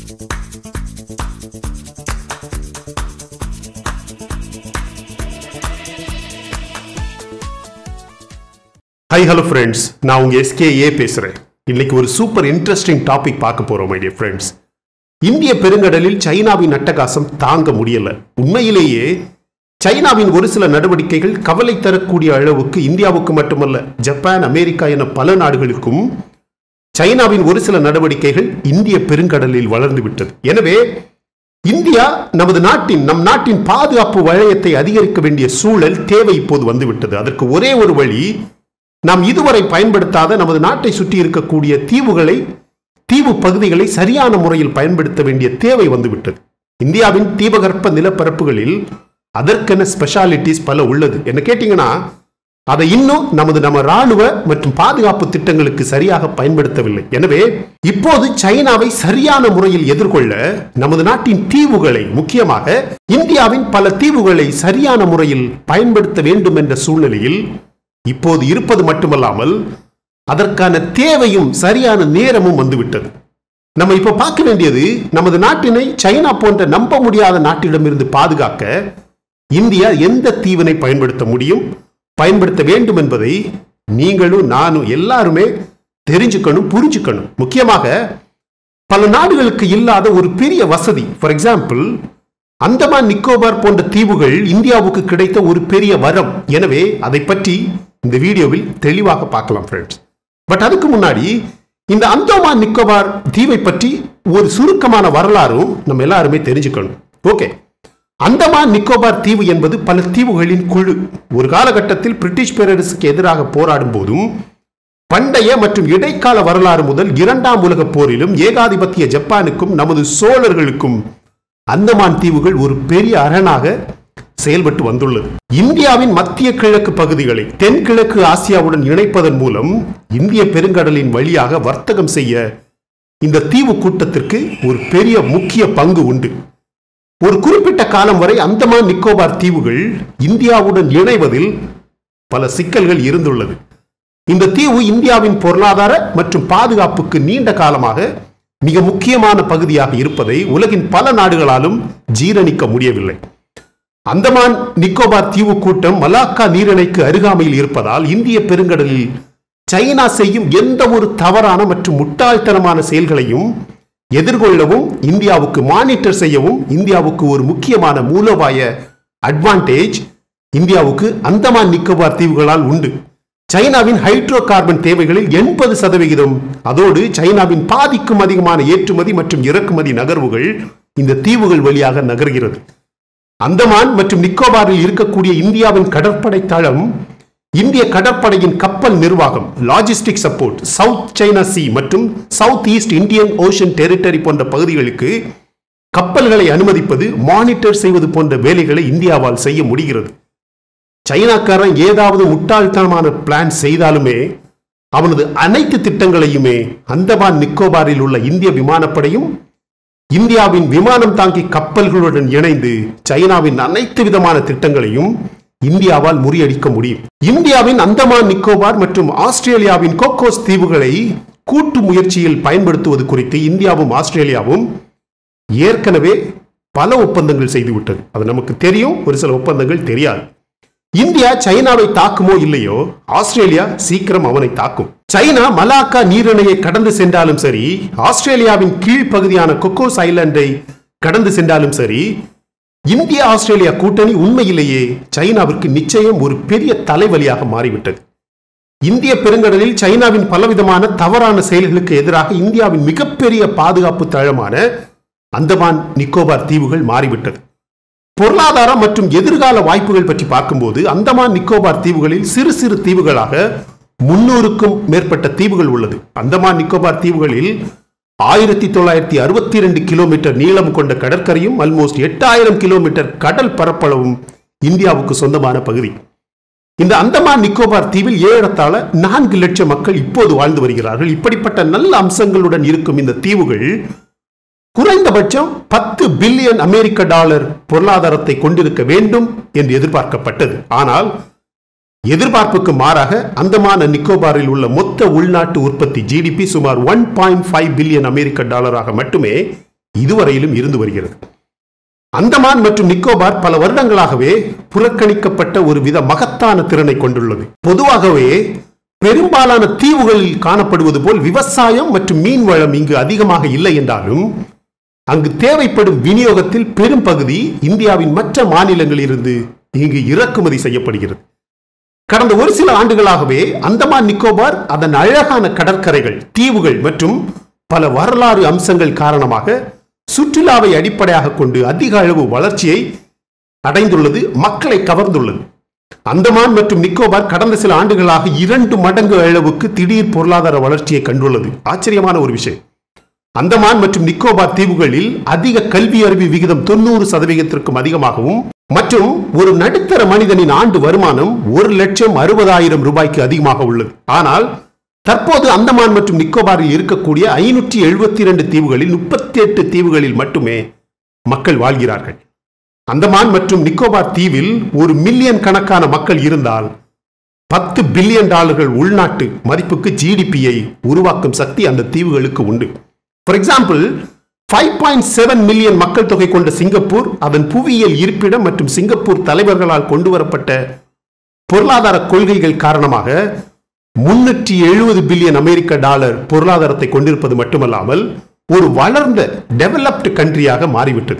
High hello friends நான் உங்க SKA பேசுறேன் இன்னைக்கு ஒரு சூப்பர் இன்ட்ரெஸ்டிங் டாபிக் பார்க்க போறோம் மை டியர் ஃப்ரெண்ட்ஸ் இந்திய பெருங்கடலில் சைனாவின் அட்டகாசம் தாங்க முடியல உண்மையிலேயே சைனாவின் ஒரு சில நடவடிக்கைகள் கவலை தரக்கூடிய அளவுக்கு இந்தியாவுக்கு மட்டுமல்ல ஜப்பான் அமெரிக்கா என பல நாடுகளுக்கும் சைனாவின் ஒரு சில நடவடிக்கைகள் இந்திய பெருங்கடலில் வளர்ந்து விட்டது எனவே இந்தியா நமது நாட்டின் நம் நாட்டின் பாதுகாப்பு வளையத்தை அதிகரிக்க வேண்டிய சூழல் தேவை இப்போது வந்துவிட்டது அதற்கு ஒரே ஒரு வழி நாம் இதுவரை பயன்படுத்தாத நமது நாட்டை சுற்றி இருக்கக்கூடிய தீவுகளை தீவு பகுதிகளை சரியான முறையில் பயன்படுத்த வேண்டிய தேவை வந்துவிட்டது இந்தியாவின் தீபகற்ப நிலப்பரப்புகளில் அதற்கென ஸ்பெஷாலிட்டிஸ் பல உள்ளது என்ன கேட்டீங்கன்னா அதை இன்னும் நமது நம்ம ராணுவ மற்றும் பாதுகாப்பு திட்டங்களுக்கு சரியாக பயன்படுத்தவில்லை எனவே இப்போது சைனாவை சரியான முறையில் எதிர்கொள்ள நமது நாட்டின் தீவுகளை முக்கியமாக இந்தியாவின் பல தீவுகளை சரியான முறையில் பயன்படுத்த வேண்டும் என்ற சூழ்நிலையில் இப்போது இருப்பது மட்டுமல்லாமல் அதற்கான தேவையும் சரியான நேரமும் வந்துவிட்டது நம்ம இப்ப பார்க்க வேண்டியது நமது நாட்டினை சைனா போன்ற நம்ப முடியாத நாட்டிடமிருந்து பாதுகாக்க இந்தியா எந்த தீவினை பயன்படுத்த முடியும் பயன்படுத்த வேண்டும் என்பதை நீங்களும் நானும் எல்லாருமே தெரிஞ்சுக்கணும் புரிஞ்சுக்கணும் முக்கியமாக பல நாடுகளுக்கு இல்லாத ஒரு பெரிய வசதி ஃபார் எக்ஸாம்பிள் அந்தமான் நிக்கோபார் போன்ற தீவுகள் இந்தியாவுக்கு கிடைத்த ஒரு பெரிய வரம் எனவே அதை பற்றி இந்த வீடியோவில் தெளிவாக பார்க்கலாம் ஃப்ரெண்ட்ஸ் பட் அதுக்கு முன்னாடி இந்த அந்தமான் நிக்கோபார் தீவை பற்றி ஒரு சுருக்கமான வரலாறும் நம்ம எல்லாருமே தெரிஞ்சுக்கணும் ஓகே அந்தமான் நிக்கோபார் தீவு என்பது பல தீவுகளின் குழு ஒரு காலகட்டத்தில் பிரிட்டிஷ் பேரரசுக்கு எதிராக போராடும் போதும் பண்டைய மற்றும் இடைக்கால வரலாறு முதல் இரண்டாம் உலகப் போரிலும் ஏகாதிபத்திய ஜப்பானுக்கும் நமது சோழர்களுக்கும் அந்தமான் தீவுகள் ஒரு பெரிய அரணாக செயல்பட்டு வந்துள்ளது இந்தியாவின் மத்திய கிழக்கு பகுதிகளை தென்கிழக்கு ஆசியாவுடன் இணைப்பதன் மூலம் இந்திய பெருங்கடலின் வழியாக வர்த்தகம் செய்ய இந்த தீவு கூட்டத்திற்கு ஒரு பெரிய முக்கிய பங்கு உண்டு ஒரு குறிப்பிட்ட காலம் வரை அந்தமான் நிக்கோபார் தீவுகள் இந்தியாவுடன் இணைவதில் பல சிக்கல்கள் இருந்துள்ளது இந்த தீவு இந்தியாவின் பொருளாதார மற்றும் பாதுகாப்புக்கு நீண்ட காலமாக மிக முக்கியமான பகுதியாக இருப்பதை உலகின் பல நாடுகளாலும் ஜீரணிக்க முடியவில்லை அந்தமான் நிக்கோபார் தீவு கூட்டம் மலாக்கா நீரிணைக்கு அருகாமையில் இருப்பதால் இந்திய பெருங்கடலில் சைனா செய்யும் எந்த ஒரு தவறான மற்றும் முட்டாள்தனமான செயல்களையும் எதிர்கொள்ளவும் இந்தியாவுக்கு மானிட்டர் செய்யவும் இந்தியாவுக்கு ஒரு முக்கியமான மூலோபாய அட்வான்டேஜ் இந்தியாவுக்கு அந்தமான் நிக்கோபார் தீவுகளால் உண்டு சைனாவின் ஹைட்ரோ கார்பன் தேவைகளில் எண்பது சதவிகிதம் அதோடு சைனாவின் பாதிக்கும் அதிகமான ஏற்றுமதி மற்றும் இறக்குமதி நகர்வுகள் இந்த தீவுகள் வழியாக நகர்கிறது அந்தமான் மற்றும் நிக்கோபாரில் இருக்கக்கூடிய இந்தியாவின் கடற்படை தளம் இந்திய கடற்படையின் கப்பல் நிர்வாகம் logistic support South China Sea மற்றும் South East Indian Ocean territory போன்ற பகுதிகளுக்கு கப்பல்களை அனுமதிப்பது மானிட்டர் செய்வது போன்ற வேலைகளை இந்தியாவால் செய்ய முடிகிறது சைனாக்காரன் ஏதாவது முட்டாள்தனமான பிளான் செய்தாலுமே அவனது அனைத்து திட்டங்களையுமே அந்தமான் நிக்கோபாரில் உள்ள இந்திய விமானப்படையும் இந்தியாவின் விமானம் தாங்கி கப்பல்களுடன் இணைந்து சைனாவின் அனைத்து விதமான திட்டங்களையும் இந்தியாவால் முறியடிக்க முடியும் இந்தியாவின் அந்தமான் நிக்கோபார் மற்றும் ஆஸ்திரேலியாவின் கோக்கோஸ் தீவுகளை கூட்டு முயற்சியில் பயன்படுத்துவது குறித்து இந்தியாவும் ஆஸ்திரேலியாவும் ஏற்கனவே பல ஒப்பந்தங்கள் செய்துவிட்டது அது நமக்கு தெரியும் ஒரு சில ஒப்பந்தங்கள் தெரியாது இந்தியா சைனாவை தாக்குமோ இல்லையோ ஆஸ்திரேலியா சீக்கிரம் அவனை தாக்கும் சைனா மலாக்கா நீரிணையை கடந்து சென்றாலும் சரி ஆஸ்திரேலியாவின் கீழ்ப்பகுதியான கொக்கோஸ் ஐலாண்டை கடந்து சென்றாலும் சரி இந்திய ஆஸ்திரேலியா கூட்டணி உண்மையிலேயே சைனாவிற்கு நிச்சயம் ஒரு பெரிய தலைவலியாக மாறிவிட்டது இந்திய பெருங்கடலில் சைனாவின் பலவிதமான தவறான செயல்களுக்கு எதிராக இந்தியாவின் மிகப்பெரிய பாதுகாப்பு தளமான அந்தமான் நிக்கோபார் தீவுகள் மாறிவிட்டது பொருளாதாரம் மற்றும் எதிர்கால வாய்ப்புகள் பற்றி பார்க்கும்போது அந்தமான் நிக்கோபார் தீவுகளில் சிறு சிறு தீவுகளாக முன்னூறுக்கும் மேற்பட்ட தீவுகள் உள்ளது அந்தமான் நிக்கோபார் தீவுகளில் ஆயிரத்தி தொள்ளாயிரத்தி அறுபத்தி ரெண்டு கிலோமீட்டர் நீளம் கொண்ட கடற்கரையும் ஆல்மோஸ்ட் எட்டாயிரம் கிலோமீட்டர் கடல் பரப்பளவும் இந்தியாவுக்கு சொந்தமான பகுதி இந்த அந்தமான் நிக்கோபார் தீவில் ஏறத்தாழ நான்கு லட்சம் மக்கள் இப்போது வாழ்ந்து வருகிறார்கள் இப்படிப்பட்ட நல்ல அம்சங்களுடன் இருக்கும் இந்த தீவுகள் குறைந்தபட்சம் பத்து பில்லியன் அமெரிக்க டாலர் பொருளாதாரத்தை கொண்டிருக்க வேண்டும் என்று எதிர்பார்க்கப்பட்டது ஆனால் எதிர்பார்ப்புக்கு மாறாக அந்தமான நிக்கோபாரில் உள்ள மொத்த உள்நாட்டு உற்பத்தி ஜிடிபி சுமார் ஒன் பாயிண்ட் ஃபைவ் பில்லியன் அமெரிக்க டாலராக மட்டுமே இதுவரையிலும் இருந்து வருகிறது அந்தமான் மற்றும் நிக்கோபார் பல வருடங்களாகவே புறக்கணிக்கப்பட்ட ஒரு வித மகத்தான திறனை கொண்டுள்ளது பொதுவாகவே பெரும்பாலான தீவுகளில் காணப்படுவது போல் விவசாயம் மற்றும் மீன் வளம் இங்கு அதிகமாக இல்லை என்றாலும் அங்கு தேவைப்படும் விநியோகத்தில் பெரும் பகுதி இந்தியாவின் மற்ற மாநிலங்களிலிருந்து இங்கு இறக்குமதி செய்யப்படுகிறது கடந்த ஒரு சில ஆண்டுகளாகவே அந்தமான் நிக்கோபார் அதன் அழகான கடற்கரைகள் தீவுகள் மற்றும் பல வரலாறு அம்சங்கள் காரணமாக சுற்றுலாவை அடிப்படையாக கொண்டு அதிக அளவு வளர்ச்சியை அடைந்துள்ளது மக்களை கவர்ந்துள்ளது அந்தமான் மற்றும் நிக்கோபார் கடந்த சில ஆண்டுகளாக இரண்டு மடங்கு அளவுக்கு திடீர் பொருளாதார வளர்ச்சியை கண்டுள்ளது ஆச்சரியமான ஒரு விஷயம் அந்தமான் மற்றும் நிக்கோபார் தீவுகளில் அதிக கல்வி அறிவு விகிதம் தொண்ணூறு சதவீதத்திற்கும் அதிகமாகவும் மற்றும் ஒரு நடுத்தர மனிதனின் ஆண்டு வருமானம் ஒரு லட்சம் அறுபதாயிரம் ரூபாய்க்கு அதிகமாக உள்ளது ஆனால் தற்போது அந்தமான் மற்றும் நிக்கோபாரில் இருக்கக்கூடிய ஐநூற்றி எழுபத்தி இரண்டு தீவுகளில் முப்பத்தி எட்டு தீவுகளில் மட்டுமே மக்கள் வாழ்கிறார்கள் அந்தமான் மற்றும் நிக்கோபார் தீவில் ஒரு மில்லியன் கணக்கான மக்கள் இருந்தால் பத்து பில்லியன் டாலர்கள் உள்நாட்டு மதிப்புக்கு ஜிடிபியை உருவாக்கும் சக்தி அந்த தீவுகளுக்கு உண்டு for example five point seven million மக்கள் தொகை கொண்ட சிங்கப்பூர் அதன் புவியியல் இருப்பிடம் மற்றும் சிங்கப்பூர் தலைவர்களால் கொண்டு வரப்பட்ட பொருளாதார கொள்கைகள் காரணமாக முன்னூற்றி எழுபது பில்லியன் அமெரிக்க டாலர் பொருளாதாரத்தை கொண்டிருப்பது மட்டுமல்லாமல் ஒரு வளர்ந்த டெவலப்டு கண்ட்ரியாக மாறிவிட்டது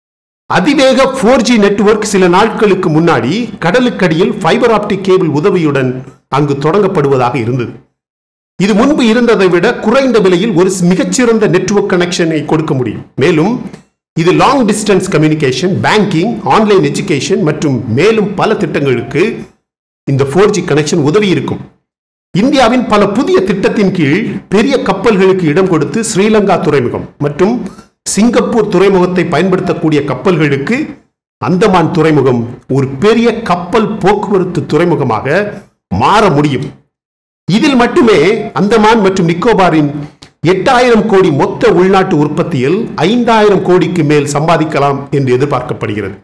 அதிவேக ஃபோர் ஜி நெட்வொர்க் சில நாட்களுக்கு முன்னாடி கடலுக்கடியில் ஃபைபர் ஆப்டிக் கேபிள் உதவியுடன் அங்கு தொடங்கப்படுவதாக இருந்தது இது முன்பு இருந்ததை விட குறைந்த விலையில் ஒரு மிகச்சிறந்த நெட்வொர்க் கனெக்ஷனை கொடுக்க முடியும் மேலும் இது long distance communication banking online education மற்றும் மேலும் பல திட்டங்களுக்கு இந்த ஃபோர் ஜி கனெக்ஷன் உதவி இருக்கும் இந்தியாவின் பல புதிய திட்டத்தின் கீழ் பெரிய கப்பல்களுக்கு இடம் கொடுத்து ஸ்ரீலங்கா துறைமுகம் மற்றும் சிங்கப்பூர் துறைமுகத்தை பயன்படுத்தக்கூடிய கப்பல்களுக்கு அந்தமான் துறைமுகம் ஒரு பெரிய கப்பல் போக்குவரத்து துறைமுகமாக மாற முடியும் இதில் மட்டுமே அந்தமான் மற்றும் நிக்கோபாரின் எட்டாயிரம் கோடி மொத்த உள்நாட்டு உற்பத்தியில் ஐந்தாயிரம் கோடிக்கு மேல் சம்பாதிக்கலாம் என்று எதிர்பார்க்கப்படுகிறது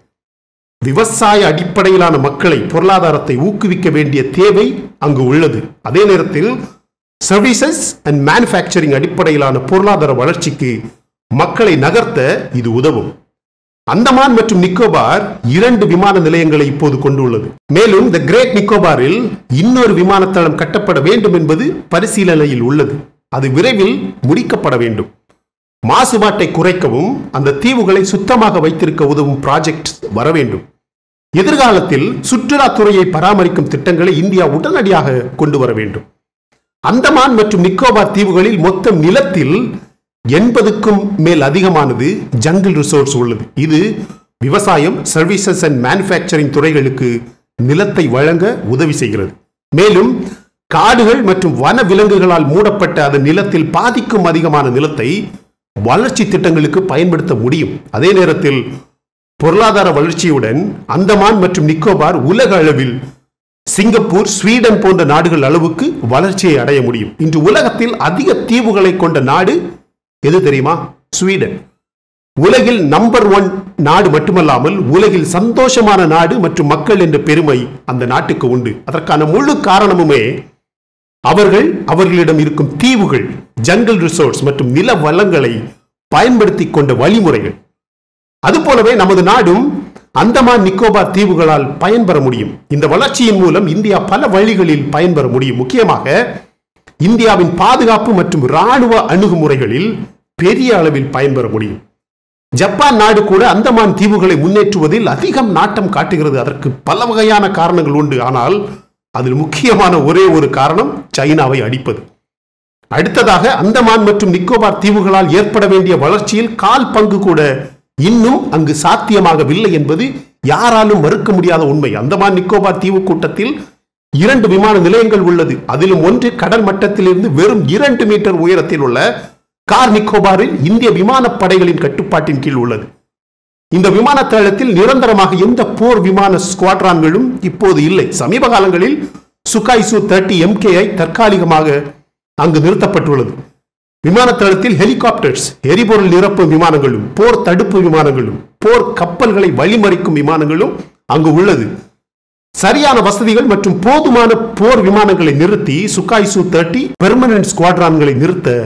விவசாய அடிப்படையிலான மக்களை பொருளாதாரத்தை ஊக்குவிக்க வேண்டிய தேவை அங்கு உள்ளது அதே நேரத்தில் சர்வீசஸ் அண்ட் மேனுஃபேக்சரிங் அடிப்படையிலான பொருளாதார வளர்ச்சிக்கு மக்களை நகர்த்த இது உதவும் அந்தமான் மற்றும் நிக்கோபார் இரண்டு விமான நிலையங்களை இப்போது கொண்டுள்ளது மேலும் த கிரேட் நிக்கோபாரில் இன்னொரு விமானத்தளம் கட்டப்பட வேண்டும் என்பது பரிசீலனையில் உள்ளது அது விரைவில் முடிக்கப்பட வேண்டும் மாசுபாட்டை குறைக்கவும் அந்த தீவுகளை சுத்தமாக வைத்திருக்க உதவும் ப்ராஜெக்ட் வர வேண்டும் எதிர்காலத்தில் சுற்றுலாத்துறையை பராமரிக்கும் திட்டங்களை இந்தியா உடனடியாக கொண்டு வர வேண்டும் அந்தமான் மற்றும் நிக்கோபார் தீவுகளில் மொத்தம் நிலத்தில் எண்பதுக்கும் மேல் அதிகமானது ஜங்கிள் ரிசோர்ஸ் உள்ளது இது விவசாயம் சர்வீசஸ் அண்ட் மேனுஃபேக்சரிங் துறைகளுக்கு நிலத்தை வழங்க உதவி செய்கிறது மேலும் காடுகள் மற்றும் வன விலங்குகளால் மூடப்பட்ட அதன் நிலத்தில் பாதிக்கும் அதிகமான நிலத்தை வளர்ச்சி திட்டங்களுக்கு பயன்படுத்த முடியும் அதே நேரத்தில் பொருளாதார வளர்ச்சியுடன் அந்தமான் மற்றும் நிக்கோபார் உலக அளவில் சிங்கப்பூர் ஸ்வீடன் போன்ற நாடுகள் அளவுக்கு வளர்ச்சியை அடைய முடியும் இன்று உலகத்தில் அதிக தீவுகளை கொண்ட நாடு எது தெரியுமா ஸ்வீடன் உலகில் நம்பர் ஒன் நாடு மட்டுமல்லாமல் உலகில் சந்தோஷமான நாடு மற்றும் மக்கள் என்ற பெருமை அந்த நாட்டுக்கு உண்டு அதற்கான முழு காரணமுமே அவர்கள் அவர்களிடம் இருக்கும் தீவுகள் ஜங்கிள் ரிசோர்ஸ் மற்றும் நில வளங்களை பயன்படுத்தி கொண்ட வழிமுறைகள் அதுபோலவே நமது நாடும் அந்தமான் நிக்கோபார் தீவுகளால் பயன்பெற முடியும் இந்த வளர்ச்சியின் மூலம் இந்தியா பல வழிகளில் பயன்பெற முடியும் முக்கியமாக இந்தியாவின் பாதுகாப்பு மற்றும் இராணுவ அணுகுமுறைகளில் பெரிய அளவில் பயன்பெற முடியும் ஜப்பான் நாடு கூட அந்தமான் தீவுகளை முன்னேற்றுவதில் அதிகம் நாட்டம் காட்டுகிறது அதற்கு பல வகையான காரணங்கள் உண்டு ஆனால் அதில் முக்கியமான ஒரே ஒரு காரணம் சைனாவை அடிப்பது அடுத்ததாக அந்தமான் மற்றும் நிக்கோபார் தீவுகளால் ஏற்பட வேண்டிய வளர்ச்சியில் கால் பங்கு கூட இன்னும் அங்கு சாத்தியமாகவில்லை என்பது யாராலும் மறுக்க முடியாத உண்மை அந்தமான் நிக்கோபார் தீவு கூட்டத்தில் இரண்டு விமான நிலையங்கள் உள்ளது அதிலும் ஒன்று கடல் மட்டத்திலிருந்து வெறும் இரண்டு மீட்டர் உயரத்தில் உள்ள கார் நிக்கோபாரில் இந்திய விமானப்படைகளின் கட்டுப்பாட்டின் கீழ் உள்ளது இந்த விமான தளத்தில் நிரந்தரமாக எந்த போர் விமான ஸ்குவாட்ரான்களும் இப்போது இல்லை சமீப காலங்களில் சுகாய்சு தேர்ட்டி எம்கேஐ தற்காலிகமாக அங்கு நிறுத்தப்பட்டுள்ளது விமானத்தளத்தில் ஹெலிகாப்டர்ஸ் எரிபொருள் நிரப்பும் விமானங்களும் போர் தடுப்பு விமானங்களும் போர் கப்பல்களை வழிமறிக்கும் விமானங்களும் அங்கு உள்ளது சரியான வசதிகள் மற்றும் போதுமான போர் விமானங்களை நிறுத்தி சுகாய்சு தேர்ட்டி பெர்மனன்ட் ஸ்குவாட்ரான்களை நிறுத்த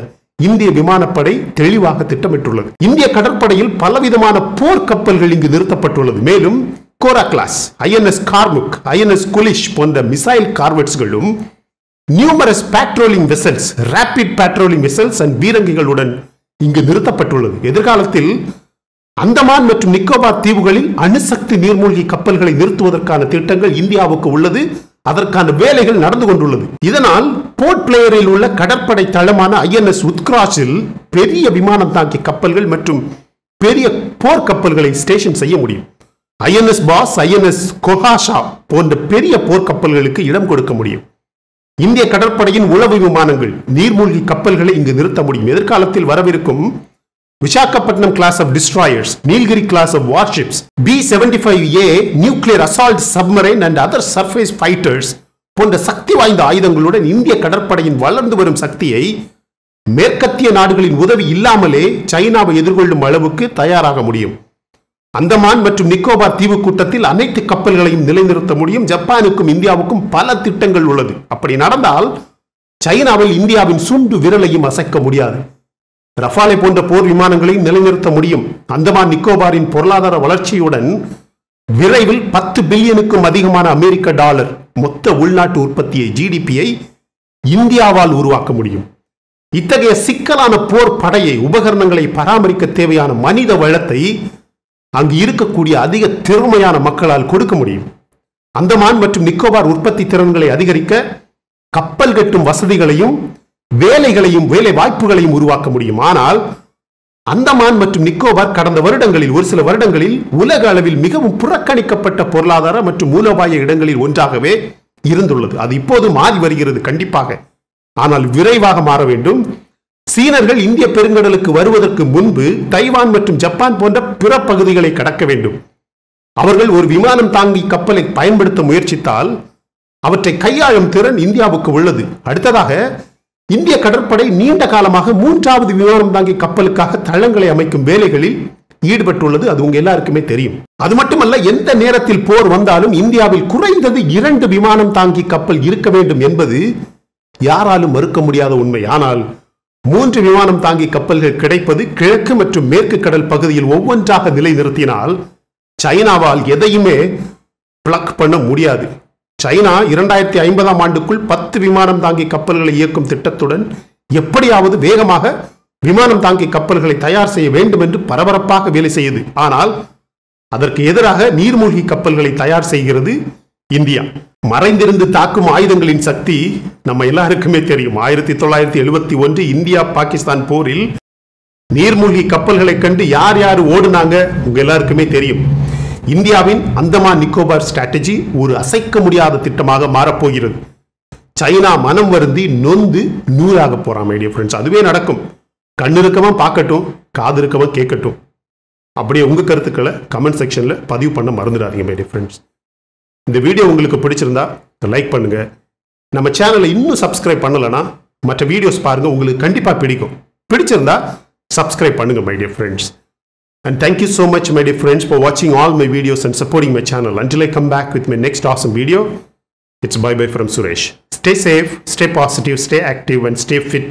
இந்திய விமானப்படை தெளிவாக திட்டமிட்டுள்ளது இந்திய கடற்படையில் பலவிதமான போர் கப்பல்கள் இங்கு நிறுத்தப்பட்டுள்ளது மேலும் Kora class INS Karmuk INS Kulish போன்ற மிசைல் கார்வெட்ஸ்களும் numerous patrolling vessels rapid patrolling vessels and பீரங்கிகளுடன் இங்கு நிறுத்தப்பட்டுள்ளது எதிர்காலத்தில் அந்தமான் மற்றும் நிக்கோபார் தீவுகளில் அணுசக்தி நீர்மூழ்கி கப்பல்களை நிறுத்துவதற்கான திட்டங்கள் இந்தியாவுக்கு உள்ளது அதற்கான வேலைகள் நடந்து கொண்டுள்ளது இதனால் போர்ட் பிளேயரில் உள்ள கடற்படை தளமான ஐஎன்எஸ் உத்கிராஸில் பெரிய விமானம் தாங்கி கப்பல்கள் மற்றும் பெரிய போர் கப்பல்களை ஸ்டேஷன் செய்ய முடியும் ஐஎன்எஸ் பாஸ் ஐஎன்எஸ் கொஹாஷா போன்ற பெரிய போர்க்கப்பல்களுக்கு இடம் கொடுக்க முடியும் இந்திய கடற்படையின் உளவு விமானங்கள் நீர்மூழ்கி கப்பல்களை இங்கு நிறுத்த முடியும் எதிர்காலத்தில் வரவிருக்கும் Visakhapatnam class of destroyers Nilgiri class of warships P seventy five A nuclear assault submarine and other surface fighters போன்ற சக்தி வாய்ந்த ஆயுதங்களுடன் இந்திய கடற்படையின் வளர்ந்து வரும் சக்தியை மேற்கத்திய நாடுகளின் உதவி இல்லாமலே சைனாவை எதிர்கொள்ளும் அளவுக்கு தயாராக முடியும் அந்தமான் மற்றும் நிக்கோபார் தீவு கூட்டத்தில் அனைத்து கப்பல்களையும் நிலைநிறுத்த முடியும் ஜப்பானுக்கும் இந்தியாவுக்கும் பல திட்டங்கள் உள்ளது அப்படி நடந்தால் சைனாவில் இந்தியாவின் சுண்டு விரலையும் அசைக்க முடியாது ரஃபாலே போன்ற போர் விமானங்களை நிலைநிறுத்த முடியும் அந்தமான் நிக்கோபாரின் பொருளாதார வளர்ச்சியுடன் விரைவில் பத்து பில்லியனுக்கும் அதிகமான அமெரிக்க டாலர் மொத்த உள்நாட்டு உற்பத்தியை ஜிடிபியை இந்தியாவால் உருவாக்க முடியும் இத்தகைய சிக்கலான போர் படையை உபகரணங்களை பராமரிக்க தேவையான மனித வளத்தை அங்கு இருக்கக்கூடிய அதிக திறமையான மக்களால் கொடுக்க முடியும் அந்தமான் மற்றும் நிக்கோபார் உற்பத்தி திறன்களை அதிகரிக்க கப்பல் கட்டும் வசதிகளையும் வேலைகளையும் வேலை வாய்ப்புகளையும் உருவாக்க முடியும் ஆனால் அந்தமான் மற்றும் நிக்கோபார் கடந்த வருடங்களில் ஒரு சில வருடங்களில் உலக அளவில் மிகவும் புறக்கணிக்கப்பட்ட பொருளாதார மற்றும் மூலோபாய இடங்களில் ஒன்றாகவே இருந்துள்ளது அது இப்போது மாறி வருகிறது கண்டிப்பாக ஆனால் விரைவாக மாற வேண்டும் சீனர்கள் இந்திய பெருங்கடலுக்கு வருவதற்கு முன்பு தைவான் மற்றும் ஜப்பான் போன்ற பிற பகுதிகளை கடக்க வேண்டும் அவர்கள் ஒரு விமானம் தாங்கி கப்பலை பயன்படுத்த முயற்சித்தால் அவற்றை கையாளும் திறன் இந்தியாவுக்கு உள்ளது அடுத்ததாக இந்திய கடற்படை நீண்ட காலமாக மூன்றாவது விமானம் தாங்கி கப்பலுக்காக தளங்களை அமைக்கும் வேலைகளில் ஈடுபட்டுள்ளது அது உங்க எல்லாருக்குமே தெரியும் அது மட்டுமல்ல எந்த நேரத்தில் போர் வந்தாலும் இந்தியாவில் குறைந்தது இரண்டு விமானம் தாங்கி கப்பல் இருக்க வேண்டும் என்பது யாராலும் மறுக்க முடியாத உண்மை ஆனால் மூன்று விமானம் தாங்கி கப்பல்கள் கிடைப்பது கிழக்கு மற்றும் மேற்கு கடல் பகுதியில் ஒவ்வொன்றாக நிலைநிறுத்தினால் சைனாவால் எதையுமே பிளக் பண்ண முடியாது சைனா இரண்டாயிரத்தி ஐம்பதாம் ஆண்டுக்குள் பத்து விமானம் தாங்கி கப்பல்களை இயக்கும் திட்டத்துடன் எப்படியாவது வேகமாக விமானம் தாங்கி கப்பல்களை தயார் செய்ய வேண்டும் என்று பரபரப்பாக வேலை செய்யுது ஆனால் அதற்கு எதிராக நீர்மூழ்கி கப்பல்களை தயார் செய்கிறது இந்தியா மறைந்திருந்து தாக்கும் ஆயுதங்களின் சக்தி நம்ம எல்லாருக்குமே தெரியும் ஆயிரத்தி தொள்ளாயிரத்தி எழுபத்தி ஒன்று இந்தியா பாகிஸ்தான் போரில் நீர்மூழ்கி கப்பல்களை கண்டு யார் யார் ஓடுனாங்க உங்க எல்லாருக்குமே தெரியும் இந்தியாவின் அந்தமான் நிக்கோபார் ஸ்ட்ராட்டஜி ஒரு அசைக்க முடியாத திட்டமாக மாறப்போகிறது சைனா மனம் வருந்தி நொந்து நூறாக போறான் மைடிய ஃப்ரெண்ட்ஸ் அதுவே நடக்கும் கண்ணிருக்கமா பார்க்கட்டும் காது இருக்கமா கேட்கட்டும் அப்படியே உங்க கருத்துக்களை கமெண்ட் செக்ஷன்ல பதிவு பண்ண மறந்துடாதீங்க மைடிய ஃப்ரெண்ட்ஸ் இந்த வீடியோ உங்களுக்கு பிடிச்சிருந்தா லைக் பண்ணுங்க நம்ம சேனலை இன்னும் சப்ஸ்கிரைப் பண்ணலைன்னா மற்ற வீடியோஸ் பாருங்க உங்களுக்கு கண்டிப்பா பிடிக்கும் பிடிச்சிருந்தா சப்ஸ்கிரைப் பண்ணுங்க my dear friends And thank you so much, my dear friends, for watching all my videos and supporting my channel. Until I come back with my next awesome video, it's bye bye from Suresh. Stay safe, stay positive, stay active, and stay fit.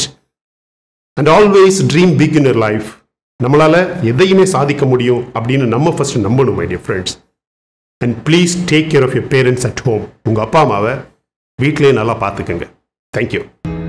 And always dream big in your life. நம்மளால எதையுமே சாதிக்க முடியும் அப்படின்னு நம்ம first நம்பணும் my dear friends and please take care of your parents at home உங்கள் அப்பா அம்மாவை வீட்டிலேயே நல்லா பார்த்துக்கங்க தேங்க்யூ